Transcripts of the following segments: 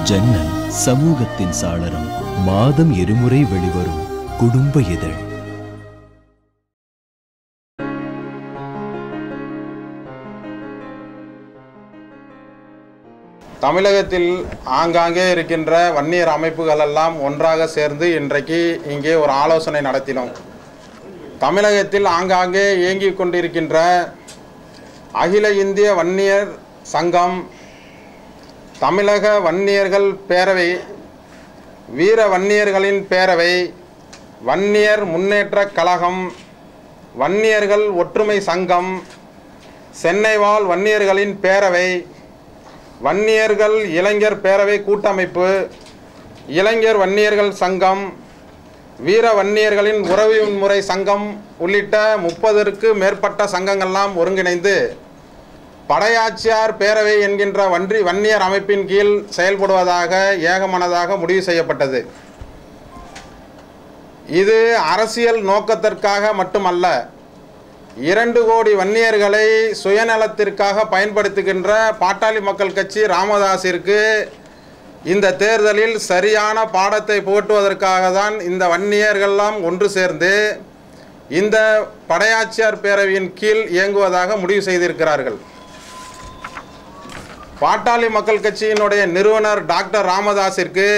ஜன்னல் சமூகத்தின் சாளரம் மாதம் இருமுறை வெளிவரும் குடும்ப இதழ் தமிழகத்தில் ஆங்காங்கே இருக்கின்ற வன்னியர் அமைப்புகள் எல்லாம் ஒன்றாக சேர்ந்து இன்றைக்கு இங்கே ஒரு ஆலோசனை நடத்தினோம் தமிழகத்தில் ஆங்காங்கே இயங்கிக் கொண்டிருக்கின்ற அகில இந்திய வன்னியர் சங்கம் தமிழக வன்னியர்கள் பேரவை வீர வன்னியர்களின் பேரவை வன்னியர் முன்னேற்றக் கழகம் வன்னியர்கள் ஒற்றுமை சங்கம் சென்னை வாழ் வன்னியர்களின் பேரவை வன்னியர்கள் இளைஞர் பேரவை கூட்டமைப்பு இளைஞர் வன்னியர்கள் சங்கம் வீர வன்னியர்களின் உறவு முறை சங்கம் உள்ளிட்ட முப்பதற்கு மேற்பட்ட சங்கங்கள்லாம் ஒருங்கிணைந்து படையாச்சியார் பேரவை என்கின்ற வன்றி வன்னியர் அமைப்பின் கீழ் செயல்படுவதாக ஏகமனதாக முடிவு செய்யப்பட்டது இது அரசியல் நோக்கத்திற்காக மட்டுமல்ல இரண்டு கோடி வன்னியர்களை சுயநலத்திற்காக பயன்படுத்துகின்ற பாட்டாளி மக்கள் கட்சி ராமதாஸிற்கு இந்த தேர்தலில் சரியான பாடத்தை புகட்டுவதற்காக தான் இந்த வன்னியர்கள்லாம் ஒன்று சேர்ந்து இந்த படையாச்சியார் பேரவையின் கீழ் இயங்குவதாக முடிவு செய்திருக்கிறார்கள் பாட்டாளி மக்கள் கட்சியினுடைய நிறுவனர் டாக்டர் ராமதாஸிற்கு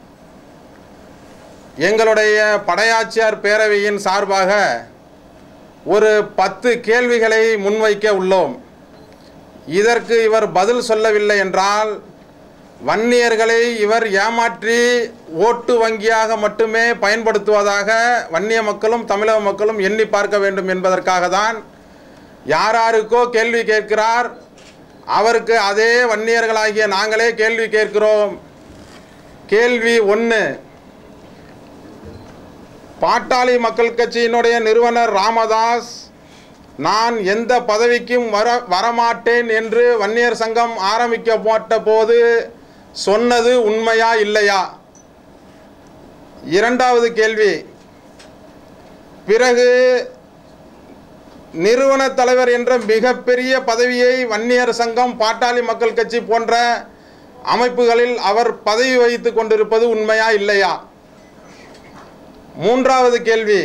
எங்களுடைய படையாச்சியார் பேரவையின் சார்பாக ஒரு பத்து கேள்விகளை முன்வைக்க உள்ளோம் இதற்கு இவர் பதில் சொல்லவில்லை என்றால் வன்னியர்களை இவர் ஏமாற்றி ஓட்டு வங்கியாக மட்டுமே பயன்படுத்துவதாக வன்னிய மக்களும் தமிழக மக்களும் எண்ணி பார்க்க வேண்டும் என்பதற்காக தான் யாராருக்கோ கேள்வி கேட்கிறார் அவருக்கு அதே வன்னியர்களாகிய நாங்களே கேள்வி கேட்கிறோம் கேள்வி ஒன்று பாட்டாளி மக்கள் கட்சியினுடைய நிறுவனர் ராமதாஸ் நான் எந்த பதவிக்கும் வர வரமாட்டேன் என்று வன்னியர் சங்கம் ஆரம்பிக்கப்பட்ட போது சொன்னது உண்மையா இல்லையா இரண்டாவது கேள்வி பிறகு நிறுவன தலைவர் என்ற மிகப்பெரிய பதவியை வன்னியர் சங்கம் பாட்டாளி மக்கள் கட்சி போன்ற அமைப்புகளில் அவர் பதவி வகித்து கொண்டிருப்பது உண்மையா இல்லையா மூன்றாவது கேள்வி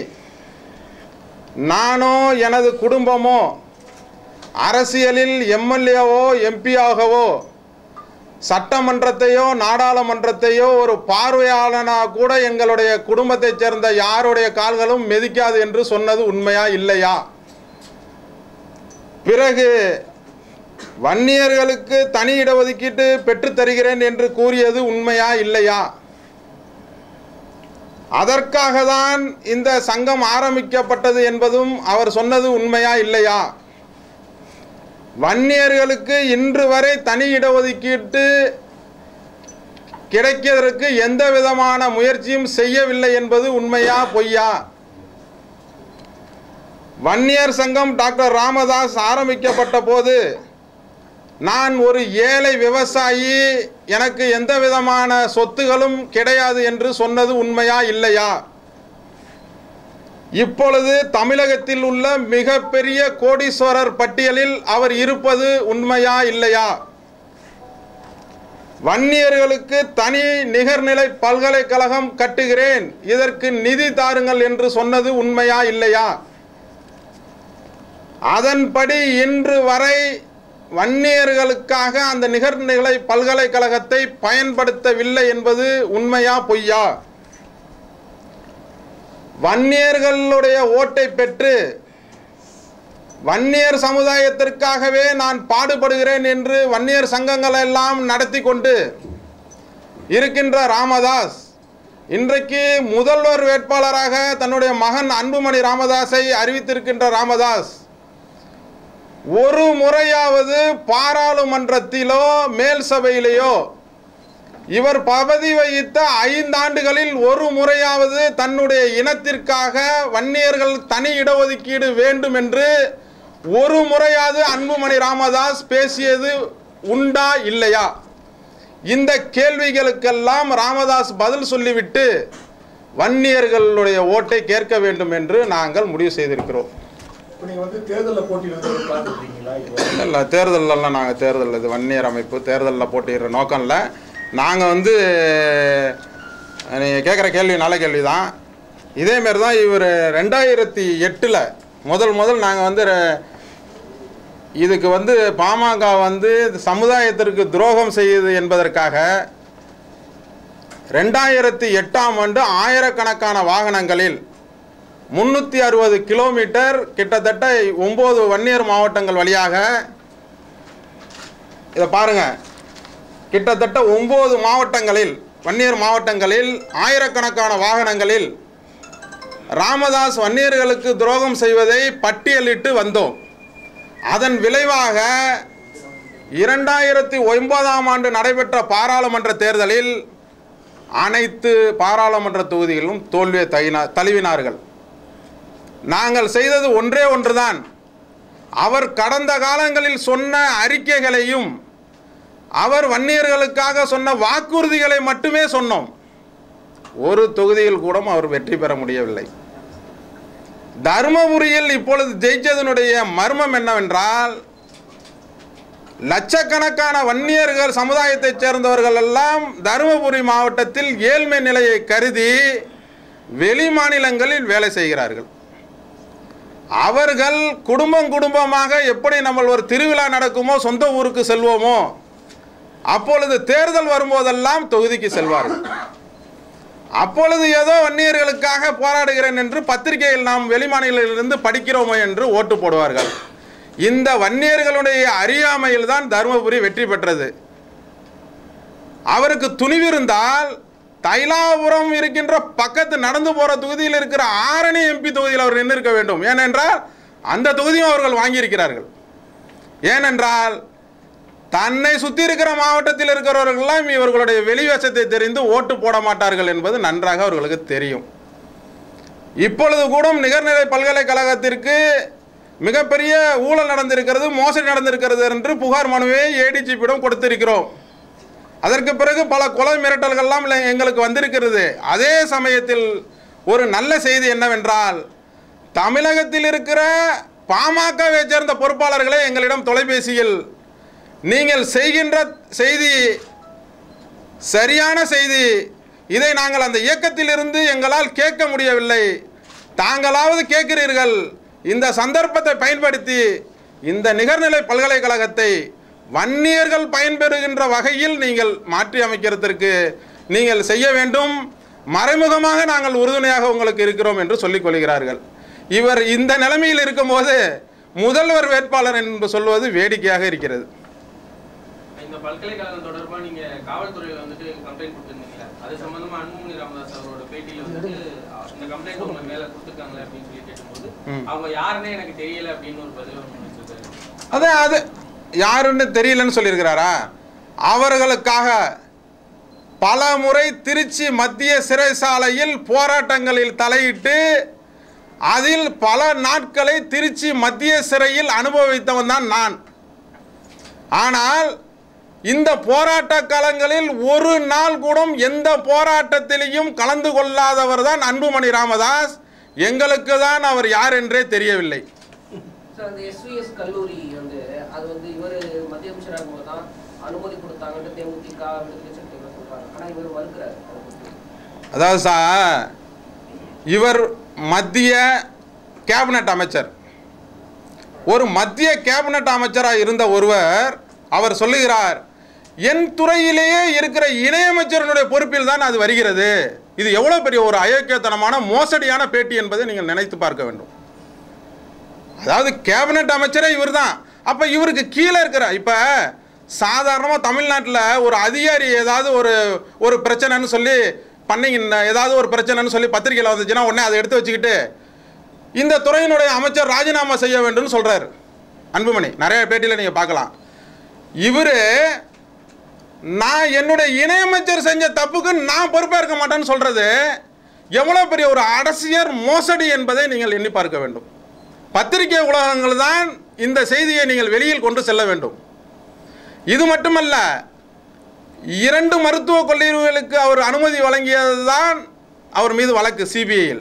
நானோ எனது குடும்பமோ அரசியலில் எம்எல்ஏவோ எம்பியாகவோ சட்டமன்றத்தையோ நாடாளுமன்றத்தையோ ஒரு பார்வையாளனாக கூட எங்களுடைய குடும்பத்தைச் சேர்ந்த யாருடைய கால்களும் மிதிக்காது என்று சொன்னது உண்மையா இல்லையா பிறகு வன்னியர்களுக்கு தனி இடஒதுக்கீட்டு பெற்றுத் தருகிறேன் என்று கூறியது உண்மையா இல்லையா அதற்காக தான் இந்த சங்கம் ஆரம்பிக்கப்பட்டது என்பதும் அவர் சொன்னது உண்மையா இல்லையா வன்னியர்களுக்கு இன்று வரை தனி இடஒதுக்கீட்டு கிடைக்கிறதற்கு எந்த விதமான முயற்சியும் செய்யவில்லை என்பது உண்மையா பொய்யா வன்னியர் சங்கம் டாக்டர் ராமதாஸ் ஆரம்பிக்கப்பட்ட போது நான் ஒரு ஏழை விவசாயி எனக்கு எந்த விதமான சொத்துகளும் கிடையாது என்று சொன்னது உண்மையா இல்லையா இப்பொழுது தமிழகத்தில் உள்ள மிகப்பெரிய கோடீஸ்வரர் பட்டியலில் அவர் இருப்பது உண்மையா இல்லையா வன்னியர்களுக்கு தனி நிகர்நிலை பல்கலைக்கழகம் கட்டுகிறேன் இதற்கு நிதி தாருங்கள் என்று சொன்னது உண்மையா இல்லையா அதன்படி இன்று வரை வன்னியர்களுக்காக அந்த நிகர்நிலை பல்கலைக்கழகத்தை பயன்படுத்தவில்லை என்பது உண்மையா பொய்யா வன்னியர்களுடைய ஓட்டை பெற்று வன்னியர் சமுதாயத்திற்காகவே நான் பாடுபடுகிறேன் என்று வன்னியர் சங்கங்கள் எல்லாம் நடத்தி கொண்டு இருக்கின்ற ராமதாஸ் இன்றைக்கு முதல்வர் வேட்பாளராக தன்னுடைய மகன் அன்புமணி ராமதாஸை அறிவித்திருக்கின்ற ராமதாஸ் ஒரு முறையாவது பாராளுமன்றத்திலோ மேல் சபையிலேயோ இவர் பதவி வகித்த ஐந்தாண்டுகளில் ஒரு முறையாவது தன்னுடைய இனத்திற்காக வன்னியர்கள் தனி இடஒதுக்கீடு வேண்டும் என்று ஒரு முறையாவது அன்புமணி ராமதாஸ் பேசியது உண்டா இல்லையா இந்த கேள்விகளுக்கெல்லாம் ராமதாஸ் பதில் சொல்லிவிட்டு வன்னியர்களுடைய ஓட்டை கேட்க வேண்டும் என்று நாங்கள் முடிவு செய்திருக்கிறோம் இப்போ நீங்கள் வந்து தேர்தலில் போட்டியிடுறது பார்த்துருக்கீங்களா இல்லை தேர்தலெல்லாம் நாங்கள் தேர்தல் இது வன்னியர் அமைப்பு தேர்தலில் போட்டியிடுற நோக்கம் இல்லை நாங்கள் வந்து நீங்கள் கேட்குற கேள்வி நல்ல கேள்வி தான் இதேமாரி தான் இவர் ரெண்டாயிரத்தி எட்டில் முதல் முதல் நாங்கள் வந்து ரெ- இதுக்கு வந்து பாமக வந்து சமுதாயத்திற்கு துரோகம் செய்யுது என்பதற்காக ரெண்டாயிரத்தி எட்டாம் ஆண்டு ஆயிரக்கணக்கான வாகனங்களில் முந்நூற்றி அறுபது கிலோமீட்டர் கிட்டத்தட்ட ஒம்பது வன்னியர் மாவட்டங்கள் வழியாக இதை பாருங்க கிட்டத்தட்ட ஒம்பது மாவட்டங்களில் வன்னியர் மாவட்டங்களில் ஆயிரக்கணக்கான வாகனங்களில் ராமதாஸ் வன்னியர்களுக்கு துரோகம் செய்வதை பட்டியலிட்டு வந்தோம் அதன் விளைவாக இரண்டாயிரத்தி ஒன்பதாம் ஆண்டு நடைபெற்ற பாராளுமன்ற தேர்தலில் அனைத்து பாராளுமன்ற தொகுதிகளிலும் தோல்வியை தயினா தழுவினார்கள் நாங்கள் செய்தது ஒன்றே ஒன்றுதான் அவர் கடந்த காலங்களில் சொன்ன அறிக்கைகளையும் அவர் வன்னியர்களுக்காக சொன்ன வாக்குறுதிகளை மட்டுமே சொன்னோம் ஒரு தொகுதியில் கூட அவர் வெற்றி பெற முடியவில்லை தருமபுரியில் இப்பொழுது ஜெயிச்சதனுடைய மர்மம் என்னவென்றால் லட்சக்கணக்கான வன்னியர்கள் சமுதாயத்தைச் சேர்ந்தவர்கள் எல்லாம் தருமபுரி மாவட்டத்தில் ஏழ்மை நிலையை கருதி வெளி மாநிலங்களில் வேலை செய்கிறார்கள் அவர்கள் குடும்பம் குடும்பமாக எப்படி நம்ம ஒரு திருவிழா நடக்குமோ சொந்த ஊருக்கு செல்வோமோ அப்பொழுது தேர்தல் வரும்போதெல்லாம் தொகுதிக்கு செல்வார்கள் அப்பொழுது ஏதோ வன்னியர்களுக்காக போராடுகிறேன் என்று பத்திரிகையில் நாம் வெளிமாநிலத்திலிருந்து படிக்கிறோமோ என்று ஓட்டு போடுவார்கள் இந்த வன்னியர்களுடைய அறியாமையில் தான் தருமபுரி வெற்றி பெற்றது அவருக்கு துணிவிருந்தால் தைலாபுரம் இருக்கின்ற பக்கத்து நடந்து போற தொகுதியில் இருக்கிற ஆரணி எம்பி தொகுதியில் அவர் நின்றிருக்க வேண்டும் ஏனென்றால் அந்த தொகுதியும் அவர்கள் வாங்கியிருக்கிறார்கள் ஏனென்றால் தன்னை சுற்றி இருக்கிற மாவட்டத்தில் இருக்கிறவர்களெல்லாம் இவர்களுடைய வெளிவேஷத்தை தெரிந்து ஓட்டு போட மாட்டார்கள் என்பது நன்றாக அவர்களுக்கு தெரியும் இப்பொழுது கூட நிகர்நிலை பல்கலைக்கழகத்திற்கு மிகப்பெரிய ஊழல் நடந்திருக்கிறது மோசடி நடந்திருக்கிறது என்று புகார் மனுவை ஏடிஜிபியிடம் கொடுத்திருக்கிறோம் அதற்கு பிறகு பல கொலை மிரட்டல்கள்லாம் இல்லை- எங்களுக்கு வந்திருக்கிறது அதே சமயத்தில் ஒரு நல்ல செய்தி என்னவென்றால் தமிழகத்தில் இருக்கிற பாமகவை சேர்ந்த பொறுப்பாளர்களே எங்களிடம் தொலைபேசியில் நீங்கள் செய்கின்ற செய்தி சரியான செய்தி இதை நாங்கள் அந்த இயக்கத்திலிருந்து எங்களால் கேட்க முடியவில்லை தாங்களாவது கேட்கிறீர்கள் இந்த சந்தர்ப்பத்தை பயன்படுத்தி இந்த நிகர்நிலை பல்கலைக்கழகத்தை வன்னியர்கள் பயன்பெறுகின்ற வகையில் நீங்கள் மாற்றி அமைக்கிறதற்கு நீங்கள் செய்ய வேண்டும் மறைமுகமாக நாங்கள் உறுதுணையாக உங்களுக்கு இருக்கிறோம் என்று சொல்லிக் கொள்கிறார்கள் இவர் இந்த நிலைமையில் இருக்கும்போது முதல்வர் வேட்பாளர் என்று சொல்வது வேடிக்கையாக இருக்கிறது இந்த பல்கலைக்கழகம் தொடர்பா நீங்க காவல்துறையில வந்துட்டு கம்ப்ளைண்ட் கொடுத்திருந்தீங்களா அது சம்பந்தமா அன்புமணி ராமதாஸ் அவரோட பேட்டியில வந்துட்டு அஹ், இந்த கம்ப்ளைண்ட் உங்க மேல கொடுத்துருக்காங்களே அப்படின்னு சொல்லி கேட்டும்போது அவங்க யாருன்னே எனக்கு தெரியல அப்படின்னு ஒரு பதில் ஒண்ணு வச்சிருக்காரு அது அது யாருன்னு தெரியலன்னு சொல்லியிருக்கிறாரா அவர்களுக்காக பல முறை திருச்சி மத்திய சிறைச்சாலையில் போராட்டங்களில் தலையிட்டு அதில் பல நாட்களை திருச்சி மத்திய சிறையில் அனுபவித்தவன் தான் நான் ஆனால் இந்த போராட்ட காலங்களில் ஒரு நாள் கூட எந்த போராட்டத்திலையும் கலந்து கொள்ளாதவர் தான் அன்புமணி ராமதாஸ் எங்களுக்கு தான் அவர் யார் என்றே தெரியவில்லை சார் அந்த எஸ்விஎஸ் கல்லூரி வந்து அது வந்து இவர் மத்திய அமைச்சராக இருக்கும்போது தான் அனுமதி கொடுத்தாங்கன்னு தேமுதிக விடுதலை சிறுத்தைகள் சொல்றாங்க ஆனா இவர் மறுக்கிறாரு அதை பத்தி. அதாவது சார் இவர் மத்திய கேபினட் அமைச்சர் ஒரு மத்திய கேபினட் அமைச்சராக இருந்த ஒருவர் அவர் சொல்லுகிறார் என் துறையிலேயே இருக்கிற இணையமைச்சரனுடைய பொறுப்பில் தான் அது வருகிறது இது எவ்வளோ பெரிய ஒரு அயோக்கியத்தனமான மோசடியான பேட்டி என்பதை நீங்கள் நினைத்து பார்க்க வேண்டும் அதாவது கேபினட் அமைச்சரே இவர் தான் அப்போ இவருக்கு கீழே இருக்கிற இப்போ சாதாரணமாக தமிழ்நாட்டில் ஒரு அதிகாரி ஏதாவது ஒரு ஒரு பிரச்சனைன்னு சொல்லி பண்ணீங்க ஏதாவது ஒரு பிரச்சனைன்னு சொல்லி பத்திரிக்கையில் வந்துச்சுன்னா உடனே அதை எடுத்து வச்சுக்கிட்டு இந்த துறையினுடைய அமைச்சர் ராஜினாமா செய்ய வேண்டும்னு சொல்கிறார் அன்புமணி நிறைய பேட்டியில் நீங்கள் பார்க்கலாம் இவர் நான் என்னுடைய இணையமைச்சர் செஞ்ச தப்புக்கு நான் பொறுப்பேற்க மாட்டேன்னு சொல்கிறது எவ்வளோ பெரிய ஒரு அரசியல் மோசடி என்பதை நீங்கள் எண்ணி பார்க்க வேண்டும் பத்திரிகை உலகங்கள் தான் இந்த செய்தியை நீங்கள் வெளியில் கொண்டு செல்ல வேண்டும் இது மட்டுமல்ல இரண்டு மருத்துவக் கல்லூரிகளுக்கு அவர் அனுமதி வழங்கியது தான் அவர் மீது வழக்கு சிபிஐயில்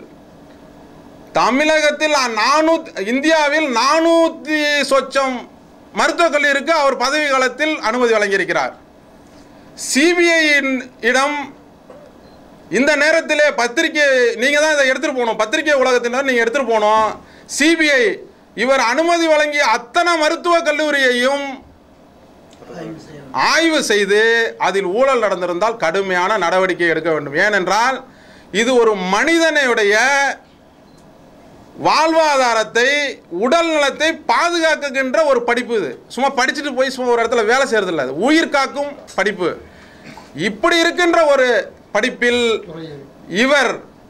தமிழகத்தில் நானூத் இந்தியாவில் நானூற்றி சொச்சம் மருத்துவக் கல்லூரிக்கு அவர் பதவி காலத்தில் அனுமதி வழங்கியிருக்கிறார் சிபிஐயின் இடம் இந்த நேரத்திலே பத்திரிக்கை நீங்கள் தான் இதை எடுத்துகிட்டு போகணும் பத்திரிகை உலகத்தினர் நீங்கள் எடுத்துகிட்டு போகணும் சிபிஐ இவர் அனுமதி வழங்கிய அத்தனை மருத்துவக் கல்லூரியையும் ஆய்வு செய்து அதில் ஊழல் நடந்திருந்தால் கடுமையான நடவடிக்கை எடுக்க வேண்டும் ஏனென்றால் இது ஒரு மனிதனுடைய வாழ்வாதாரத்தை உடல் நலத்தை பாதுகாக்குகின்ற ஒரு படிப்பு இது சும்மா படிச்சுட்டு போய் சும்மா ஒரு இடத்துல வேலை செய்யறது இல்லை அது உயிர் காக்கும் படிப்பு இப்படி இருக்கின்ற ஒரு படிப்பில் இவர்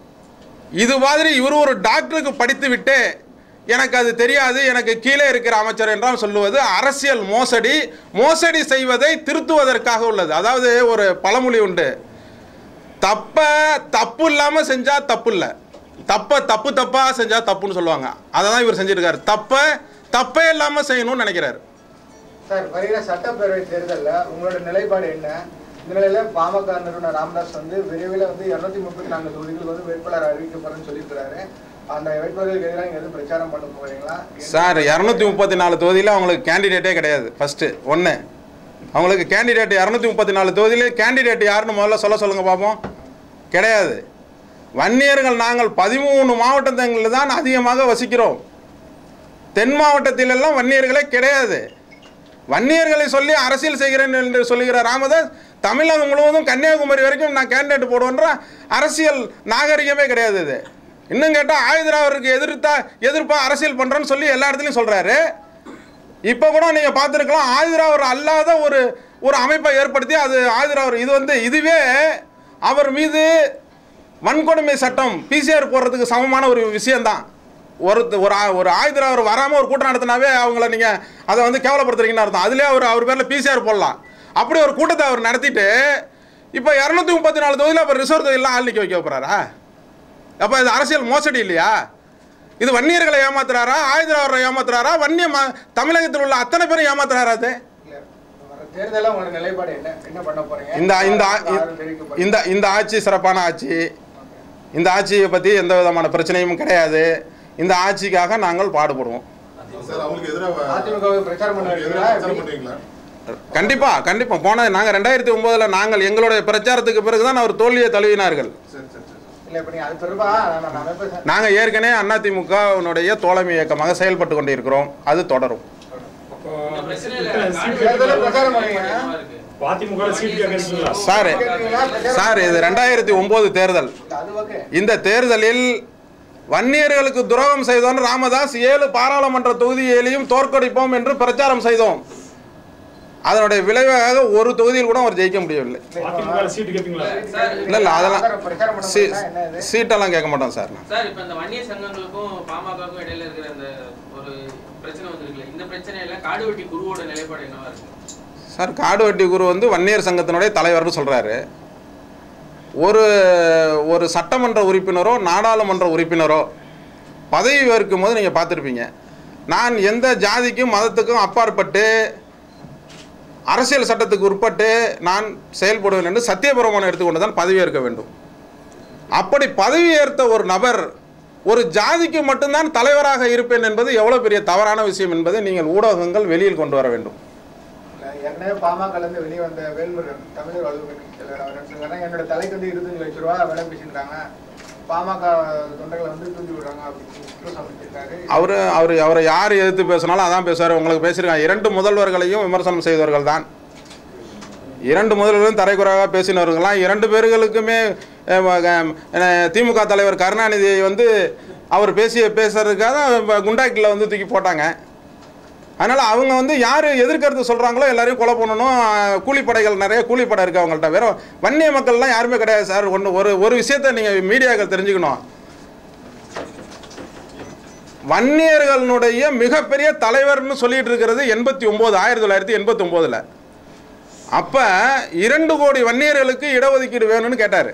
இது மாதிரி இவர் ஒரு டாக்டருக்கு படித்து விட்டு எனக்கு அது தெரியாது எனக்கு கீழே இருக்கிற அமைச்சர் என்றால் சொல்லுவது அரசியல் மோசடி மோசடி செய்வதை திருத்துவதற்காக உள்ளது அதாவது ஒரு பழமொழி உண்டு தப்ப தப்பு இல்லாமல் செஞ்சால் தப்பு இல்லை தப்ப தப்பு தப்பாக செஞ்சால் தப்புன்னு சொல்லுவாங்க அதை தான் இவர் செஞ்சிருக்காரு தப்ப தப்பே இல்லாமல் செய்யணும்னு நினைக்கிறாரு சார் வருகிற சட்டப்பேரவை தேர்தல்ல உங்களோட நிலைப்பாடு என்ன இந்த நிலையில பாமக நிறுவனர் ராமதாஸ் வந்து விரைவில் வந்து இருநூத்தி முப்பத்தி நான்கு தொகுதிகளுக்கு வந்து வேட்பாளர் அறிவிக்கப்படுறேன்னு சொல்லியிருக்கிறாரு அந்த வேட்பாளர்களுக்கு எதிராக நீங்க எதுவும் பிரச்சாரம் பண்ண போறீங்களா சார் இரநூத்தி முப்பத்தி நாலு தொகுதியில் அவங்களுக்கு கேண்டிடேட்டே கிடையாது ஃபஸ்ட்டு ஒன்று அவங்களுக்கு கேண்டிடேட் இரநூத்தி முப்பத்தி நாலு தொகுதியிலே கேண்டிடேட் யாருன்னு முதல்ல சொல்ல சொல்லுங்க பார்ப்போம் கிடையாது வன்னியர்கள் நாங்கள் பதிமூணு மாவட்டங்களில் தான் அதிகமாக வசிக்கிறோம் தென் மாவட்டத்திலெல்லாம் வன்னியர்களே கிடையாது வன்னியர்களை சொல்லி அரசியல் செய்கிறேன் என்று சொல்லுகிற ராமதாஸ் தமிழகம் முழுவதும் கன்னியாகுமரி வரைக்கும் நான் கேண்டிடேட் போடுவேன்ற அரசியல் நாகரிகமே கிடையாது இது இன்னும் கேட்டால் ஆயுதராவருக்கு எதிர்த்தா எதிர்ப்பா அரசியல் பண்ணுறேன்னு சொல்லி எல்லா இடத்துலையும் சொல்கிறாரு இப்போ கூட நீங்கள் பார்த்துருக்கலாம் ஆயுதராவர் அல்லாத ஒரு ஒரு அமைப்பை ஏற்படுத்தி அது ஆயுதராவர் இது வந்து இதுவே அவர் மீது வன்கொடுமை சட்டம் பிசிஆர் போடுறதுக்கு சமமான ஒரு விஷயம்தான் ஒரு ஒரு ஆ- ஒரு ஆயுதராவர் வராமல் ஒரு கூட்டம் நடத்தினாவே அவங்கள நீங்கள் அதை வந்து கேவலப்படுத்துறீங்கன்னு அர்த்தம் அதுலேயே அவர் அவர் பேரில் பிசிஆர் போடலாம் அப்படி ஒரு கூட்டத்தை அவர் நடத்திட்டு இப்போ இரநூத்தி முப்பத்தி நாலு தொகுதியில் அப்போ ரிசர்வ் தொகுதியெலாம் ஆள் நிற்க வைக்க போகிறாரா அப்போ இது அரசியல் மோசடி இல்லையா இது வன்னியர்களை ஏமாத்துறாரா ஆயுதராவரை ஏமாத்துறாரா வன்னிய ம தமிழகத்தில் உள்ள அத்தனை பேரும் ஏமாத்துறாரா அது இல்ல வர தேர்தலில் உங்களோட நிலைப்பாடு என்ன என்ன பண்ண போறீங்க இந்த இந்த ஆ- யாரும் தெரிவிக்கப்படல. இந்த இந்த ஆட்சி சிறப்பான ஆட்சி இந்த ஆட்சியை பற்றி எந்த விதமான பிரச்சனையும் கிடையாது இந்த ஆட்சிக்காக நாங்கள் பாடுபடுவோம் சார் அவங்களுக்கு எதிராக அதிமுகவை பிரச்சாரம் பண்ண எதிராக வைக்கிறீங்களா? பிரச்சாரம் பண்ணுவீங்களா கண்டிப்பா கண்டிப்பா போன நாங்கள் ரெண்டாயிரத்தி ஒம்போதில் நாங்கள் எங்களுடைய பிரச்சாரத்துக்கு பிறகுதான் அவர் தோல்வியை தழுவினார்கள் சரி சரி சரி இல்ல இப்ப நீங்க அது பெருமா நான் அமைப்பு சார் நாங்கள் ஏற்கனவே அதிமுகவினுடைய தோழமை இயக்கமாக செயல்பட்டு கொண்டிருக்கிறோம் அது தொடரும் இந்த பிரச்சனையில தேர்தலில் பிரச்சாரம் பண்ணுவீங்க. என்னவா இருக்கு? அதிமுக சீட் கேட்கறீங்களா சார் கேட்குறீங்களா? பிரச்சாரம் சார் இது ரெண்டாயிரத்தி ஒம்பது தேர்தல் இல்ல, அது ஓகே இந்த தேர்தலில் வன்னியர்களுக்கு துரோகம் செய்தோம் ராமதாஸ் ஏழு பாராளுமன்ற தொகுதியிலையும் தோற்கடிப்போம் என்று பிரச்சாரம் செய்தோம் அதனுடைய விளைவாக ஒரு தொகுதியில் கூட அவர் ஜெயிக்க முடியவில்லை அதிமுக சீட் கேட்பீங்களா சார் இல்லை இல்லை அதெல்லாம் பிரச்சாரம் பண்ண சீ போறீங்களா? என்ன இது சீட்டெல்லாம் கேட்க மாட்டோம் சார் சார் இப்ப இந்த வன்னிய சங்கங்களுக்கும் பாமகவுக்கும் இடையில இருக்கிற இந்த ஒரு பிரச்சனை வந்திருக்குல்ல இந்த பிரச்சனையில காடுவெட்டி குருவோட நிலைப்பாடு என்னவா இருக்கு சார் காடுவெட்டி குரு வந்து வன்னியர் சங்கத்தினுடைய தலைவர்னு சொல்கிறாரு ஒரு ஒரு சட்டமன்ற உறுப்பினரோ நாடாளுமன்ற உறுப்பினரோ பதவி ஏற்கும் போது நீங்கள் பார்த்துருப்பீங்க நான் எந்த ஜாதிக்கும் மதத்துக்கும் அப்பாற்பட்டு அரசியல் சட்டத்துக்கு உட்பட்டு நான் செயல்படுவேன் என்று சத்தியபிரமாணம் எடுத்துக்கொண்டு தான் பதவி ஏற்க வேண்டும் அப்படி பதவி ஏற்ற ஒரு நபர் ஒரு ஜாதிக்கு மட்டும்தான் தலைவராக இருப்பேன் என்பது எவ்வளோ பெரிய தவறான விஷயம் என்பதை நீங்கள் ஊடகங்கள் வெளியில் கொண்டு வர வேண்டும் இல்ல, ஏற்கனவே பாமக இருந்து வெளியே வந்த வேல்முருகன் தமிழர் வலுவன் தலைவர் அவர் என்ன சொல்றாருன்னா, என்னோட தலைக்கு வந்து இருபத்தஞ்சு லட்ச ரூபா விலை பேசியிருக்காங்க பாமக தொண்டர்களை வந்து தூக்கி விடுறாங்க அப்படின்னு குற்றம் சமர்ப்பிச்சிருக்காரு அவர் அவர் அவரை யார் எதிர்த்து பேசினாலும் அதான் பேசுவார் உங்களுக்கு பேசியிருக்காங்க இரண்டு முதல்வர்களையும் விமர்சனம் செய்தவர்கள் தான் இரண்டு முதல்வர்களும் தரைக்குறையாக பேசினவர்கள்லாம் இரண்டு பேர்களுக்குமே அஹ், வ- அஹ், திமுக தலைவர் கருணாநிதியை வந்து அவர் பேசிய பேசுறதுக்காக குண்டாக்கில் வந்து தூக்கி போட்டாங்க அதனால் அவங்க வந்து யார் எதிர்க்கருத்து சொல்கிறாங்களோ எல்லாரையும் கொலை பண்ணணும் அஹ், கூலிப்படைகள் நிறைய கூலிப்படை இருக்குது அவங்கள்ட்ட வேற வன்னிய மக்கள்லாம் யாருமே கிடையாது சார் ஒன்று ஒரு ஒரு விஷயத்தை நீங்கள் மீடியாக்கள் தெரிஞ்சுக்கணும் வன்னியர்களுடைய மிகப்பெரிய தலைவர்னு சொல்லிட்டு இருக்கிறது எண்பத்தி ஒம்பது ஆயிரத்தி தொள்ளாயிரத்தி எண்பத்தி ஒம்போதில் அப்போ இரண்டு கோடி வன்னியர்களுக்கு இடஒதுக்கீடு வேணும்னு கேட்டார்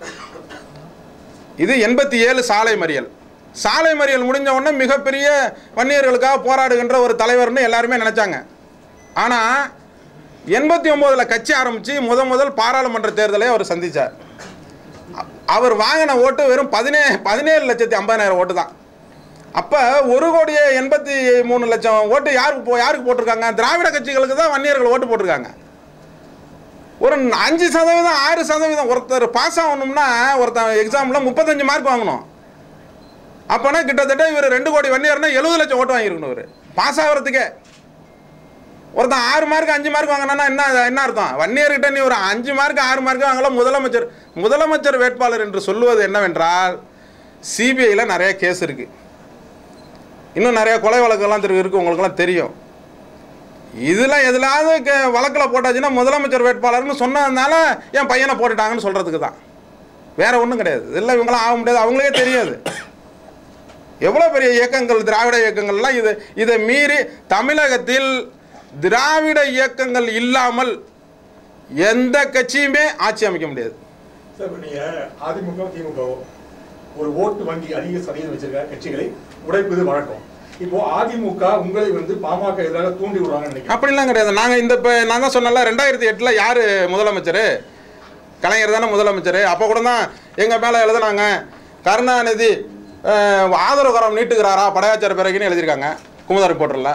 இது எண்பத்தி ஏழு சாலை மறியல் சாலை மறியல் முடிஞ்ச உடனே மிகப்பெரிய வன்னியர்களுக்காக போராடுகின்ற ஒரு தலைவர்னு எல்லாருமே நினச்சாங்க ஆனால் எண்பத்தி ஒம்போதில் கட்சி ஆரம்பித்து முத முதல் பாராளுமன்ற தேர்தலை அவர் சந்தித்தார் அவர் வாங்கின ஓட்டு வெறும் பதினே பதினேழு லட்சத்தி ஐம்பதாயிரம் ஓட்டு தான் அப்போ ஒரு கோடியே எண்பத்தி மூணு லட்சம் ஓட்டு யாருக்கு போ யாருக்கு போட்டிருக்காங்க திராவிட கட்சிகளுக்கு தான் வன்னியர்கள் ஓட்டு போட்டிருக்காங்க ஒரு அஞ்சு சதவீதம் ஆறு சதவீதம் ஒருத்தர் பாஸ் ஆகணும்னா ஒருத்தன் எக்ஸாமில் முப்பத்தஞ்சு மார்க் வாங்கணும் அப்போனா கிட்டத்தட்ட இவர் ரெண்டு கோடி வன்னியர்னா எழுபது லட்சம் ஓட்டு வாங்கியிருக்கணும் இவர் பாஸ் ஆகிறதுக்கே ஒருத்தன் ஆறு மார்க் அஞ்சு மார்க் வாங்கினா என்ன என்ன அர்த்தம் வன்னியர்கிட்ட நீ ஒரு அஞ்சு மார்க் ஆறு மார்க் வாங்கலாம் முதலமைச்சர் முதலமைச்சர் வேட்பாளர் என்று சொல்லுவது என்னவென்றால் சிபிஐயில் நிறைய கேஸ் இருக்குது இன்னும் நிறைய கொலை வழக்கெல்லாம் திரு இருக்குது உங்களுக்கெல்லாம் தெரியும் இதில் எதுலாவது க- வழக்கில் போட்டாச்சுன்னா முதலமைச்சர் வேட்பாளர்னு சொன்னதுனால என் பையனை போட்டுட்டாங்கன்னு சொல்கிறதுக்கு தான் வேற ஒன்றும் கிடையாது இதெல்லாம் இவங்களாம் ஆக முடியாது அவங்களுக்கே தெரியாது எவ்வளோ பெரிய இயக்கங்கள் திராவிட இயக்கங்கள்லாம் இது இதை மீறி தமிழகத்தில் திராவிட இயக்கங்கள் இல்லாமல் எந்த கட்சியுமே ஆட்சி அமைக்க முடியாது சார் இப்ப நீங்க அதிமுக திமுக ஒரு ஓட்டு வங்கி அதிக சதவீதம் வச்சிருக்க கட்சிகளை உடைப்பது வழக்கம் இப்போ அதிமுக உங்களை வந்து பாமக எதிராக தூண்டி விடுறாங்கன்னு நினைக்கிறேன் அப்படிலாம் கிடையாது நாங்கள் இந்த இப்போ நான் தான் சொன்னல ரெண்டாயிரத்தி எட்டில் யார் முதலமைச்சர் கலைஞர் தானே முதலமைச்சர் அப்போ கூட தான் எங்கள் மேலே எழுதுனாங்க கருணாநிதி அஹ், ஆதரவு கரம் நீட்டுகிறாரா படையாச்சார பிறகுன்னு எழுதியிருக்காங்க குமுத ரிப்போர்ட்டரில்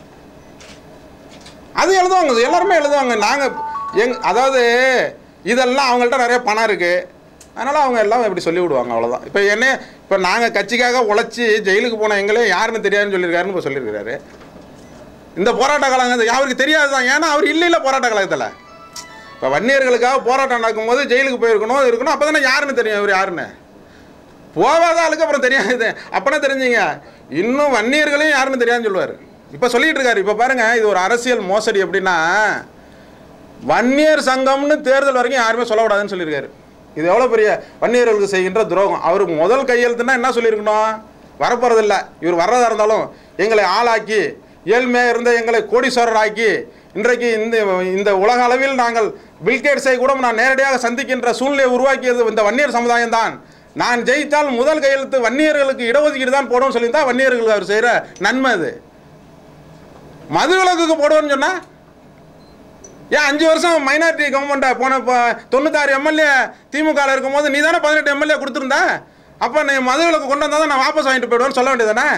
அது எழுதுவாங்க எல்லாருமே எழுதுவாங்க நாங்கள் எங் அதாவது இதெல்லாம் அவங்கள்ட்ட நிறைய பணம் இருக்குது அதனால் அவங்க எல்லாம் இப்படி சொல்லி விடுவாங்க அவ்வளோதான் இப்போ என்ன இப்போ நாங்கள் கட்சிக்காக உழைச்சி ஜெயிலுக்கு போன எங்களே யாருன்னு தெரியாதுன்னு சொல்லியிருக்காருன்னு இப்போ சொல்லியிருக்காரு இந்த போராட்ட காலங்க அவருக்கு தெரியாது தான் ஏன்னா அவர் இல்லை இல்லை போராட்ட காலத்தில் இப்போ வன்னியர்களுக்காக போராட்டம் நடக்கும்போது ஜெயிலுக்கு போயிருக்கணும் இருக்கணும் அப்போ தானே யாருன்னு தெரியும் இவர் யாருன்னு போகாத ஆளுக்கு அப்புறம் தெரியாது அப்போனா தெரிஞ்சுங்க இன்னும் வன்னியர்களையும் யாருன்னு தெரியாதுன்னு சொல்லுவார் இப்போ சொல்லிட்டு இருக்காரு இப்போ பாருங்க இது ஒரு அரசியல் மோசடி எப்படின்னா வன்னியர் சங்கம்னு தேர்தல் வரைக்கும் யாருமே சொல்லக்கூடாதுன்னு சொல்லியிருக்காரு இது எவ்வளோ பெரிய வன்னியர்களுக்கு செய்கின்ற துரோகம் அவருக்கு முதல் கையெழுத்துனா என்ன சொல்லியிருக்கணும் வரப்போறதில்ல இவர் வர்றதா இருந்தாலும் எங்களை ஆளாக்கி ஏழ்மையாக இருந்த எங்களை கோடீஸ்வரர் ஆக்கி இன்றைக்கு இந்த இந்த உலக அளவில் நாங்கள் பில்கேட்ஸை கூட நான் நேரடியாக சந்திக்கின்ற சூழ்நிலையை உருவாக்கியது இந்த வன்னியர் சமுதாயம் தான் நான் ஜெயித்தால் முதல் கையெழுத்து வன்னியர்களுக்கு இடஒதுக்கீடு தான் போடுவோம் சொல்லியிருந்தா வன்னியர்களுக்கு அவர் செய்கிற நன்மை அது மது விலக்குக்கு போடுவோன்னு சொன்னா ஏன் அஞ்சு வருஷம் மைனாரிட்டி கவர்மெண்ட்டை போன இப்போ தொண்ணூத்தாறு எம்எல்ஏ திமுகவில் இருக்கும்போது நீ தானே பதினெட்டு எம்எல்ஏ கொடுத்துருந்த அப்போ நீ மது விலக்கு கொண்டு வந்தால் தான் நான் வாபஸ் வாங்கிட்டு போயிடுவேன்னு சொல்ல வேண்டியதானே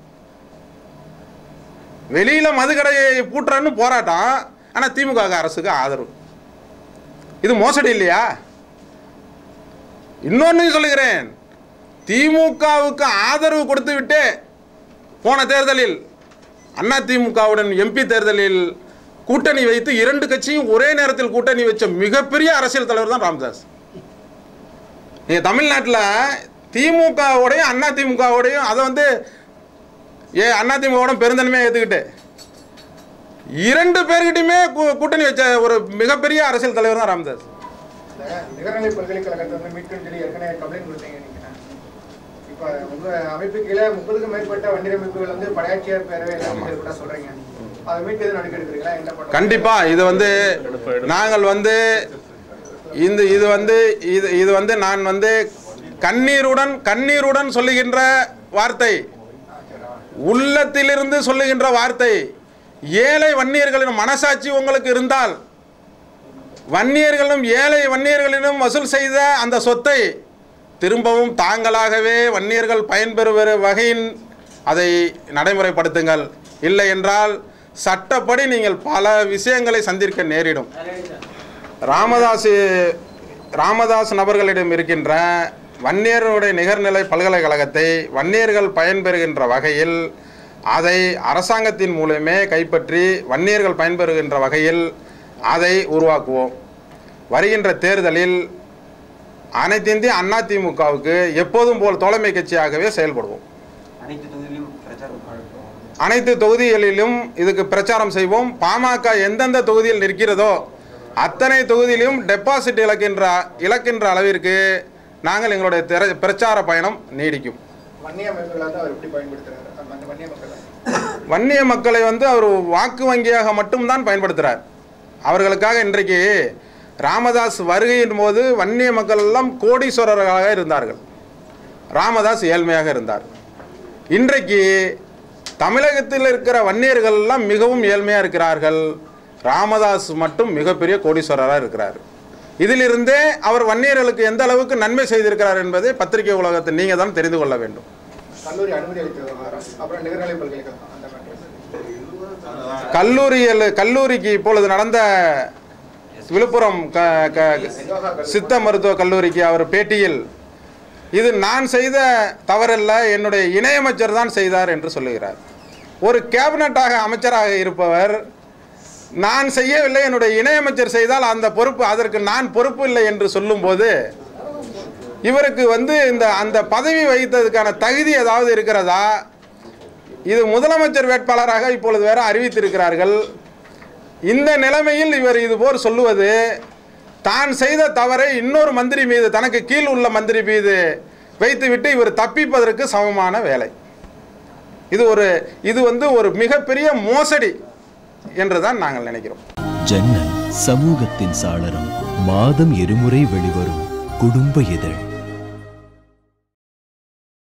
வெளியில் மது கடையை பூட்டுறன்னு போராட்டம் ஆனால் திமுக அரசுக்கு ஆதரவு இது மோசடி இல்லையா இன்னொன்னு சொல்லுகிறேன் திமுகவுக்கு ஆதரவு கொடுத்து விட்டு போன தேர்தலில் அண்ணா திமுகவுடன் எம்பி தேர்தலில் கூட்டணி வைத்து இரண்டு கட்சியும் ஒரே நேரத்தில் கூட்டணி வச்ச மிகப்பெரிய அரசியல் தலைவர் தான் ராமதாஸ் நீங்க தமிழ்நாட்டில் திமுகவோடையும் அண்ணா திமுகவோடையும் அதை வந்து ஏ அண்ணா திமுகவோட பெருந்தன்மையாக ஏற்றுக்கிட்டு இரண்டு பேர்கிட்டயுமே கூ- கூட்டணி வச்ச ஒரு மிகப்பெரிய அரசியல் தலைவர் தான் ராமதாஸ் இந்த நிகர்நிலை பல்கலைக்கழகத்தை வந்து மீட்கும் சொல்லி ஏற்கனவே கம்ப்ளைண்ட் கொடுத்தீங்க நீங்க இப்ப உங்க அமைப்பு கீழே முப்பதுக்கும் மேற்பட்ட வண்டியர் அமைப்புகள் வந்து படையாட்சியர் பேரவை கூட சொல்றீங்க அதை மீட்டு எதுவும் நடக்க எடுக்கிறீங்களா என்ன பண்ணுறோம் கண்டிப்பா இது வந்து நாங்கள் வந்து இந்த இது வந்து இது இது வந்து நான் வந்து கண்ணீருடன் கண்ணீருடன் சொல்லுகின்ற வார்த்தை உள்ளத்திலிருந்து சொல்லுகின்ற வார்த்தை ஏழை வன்னியர்களின் மனசாட்சி உங்களுக்கு இருந்தால் வன்னியர்களும் ஏழை வன்னியர்களிடம் வசூல் செய்த அந்த சொத்தை திரும்பவும் தாங்களாகவே வன்னியர்கள் பயன்பெறுகிற வகையின் அதை நடைமுறைப்படுத்துங்கள் இல்லை என்றால் சட்டப்படி நீங்கள் பல விஷயங்களை சந்திக்க நேரிடும் ராமதாஸ் ராமதாஸ் நபர்களிடம் இருக்கின்ற வன்னியருடைய நிகர்நிலை பல்கலைக்கழகத்தை வன்னியர்கள் பயன்பெறுகின்ற வகையில் அதை அரசாங்கத்தின் மூலமே கைப்பற்றி வன்னியர்கள் பயன்பெறுகின்ற வகையில் அதை உருவாக்குவோம் வருகின்ற தேர்தலில் அனைத்திந்திய அண்ணா திமுகவுக்கு எப்போதும் போல் தோழமை கட்சியாகவே செயல்படுவோம் அனைத்து தொகுதியிலும் பிரச்சாரம் அனைத்து தொகுதிகளிலும் இதுக்கு பிரச்சாரம் செய்வோம் பாமக எந்தெந்த தொகுதியில் நிற்கிறதோ அத்தனை தொகுதியிலும் டெபாசிட் இழக்கின்ற இழக்கின்ற அளவிற்கு நாங்கள் எங்களுடைய திர- பிரச்சார பயணம் நீடிக்கும் வன்னிய அமைப்புகளை வந்து அவர் எப்படி பயன்படுத்துறாரு அந்த அந்த வன்னிய மக்களை வன்னிய மக்களை வந்து அவர் வாக்கு வங்கியாக மட்டும்தான் பயன்படுத்துகிறார் அவர்களுக்காக இன்றைக்கு ராமதாஸ் வருகையின் போது வன்னிய மக்கள் எல்லாம் கோடீஸ்வரர்களாக இருந்தார்கள் ராமதாஸ் ஏழ்மையாக இருந்தார் இன்றைக்கு தமிழகத்தில் இருக்கிற வன்னியர்கள் எல்லாம் மிகவும் ஏழ்மையாக இருக்கிறார்கள் ராமதாஸ் மட்டும் மிகப்பெரிய கோடீஸ்வரராக இருக்கிறார் இதிலிருந்தே அவர் வன்னியர்களுக்கு எந்த அளவுக்கு நன்மை செய்திருக்கிறார் என்பதை பத்திரிகை உலகத்தை நீங்கள் தான் தெரிந்து கொள்ள வேண்டும் கல்லூரி அனுமதி அளித்த விவகாரம் அப்புறம் நிகர்நிலை பல்கலைக்கழகம் அந்த மாதிரி கல்லூரியில் கல்லூரிக்கு இப்பொழுது நடந்த விழுப்புரம் க க சித்த மருத்துவ கல்லூரிக்கு அவர் பேட்டியில் இது நான் செய்த தவறல்ல என்னுடைய இணையமைச்சர் தான் செய்தார் என்று சொல்லுகிறார் ஒரு கேபினட்டாக அமைச்சராக இருப்பவர் நான் செய்யவில்லை என்னுடைய இணையமைச்சர் செய்தால் அந்த பொறுப்பு அதற்கு நான் பொறுப்பு இல்லை என்று சொல்லும்போது இவருக்கு வந்து இந்த அந்த பதவி வகித்ததுக்கான தகுதி ஏதாவது இருக்கிறதா இது முதலமைச்சர் வேட்பாளராக இப்பொழுது வேற அறிவித்திருக்கிறார்கள் இந்த நிலைமையில் இவர் இதுபோல் சொல்லுவது தான் செய்த தவறை இன்னொரு மந்திரி மீது தனக்கு கீழ் உள்ள மந்திரி மீது வைத்துவிட்டு இவர் தப்பிப்பதற்கு சமமான வேலை இது ஒரு இது வந்து ஒரு மிகப்பெரிய மோசடி என்று தான் நாங்கள் நினைக்கிறோம் ஜன்னல் சமூகத்தின் சாளரம் மாதம் இருமுறை வெளிவரும் குடும்ப இதழ்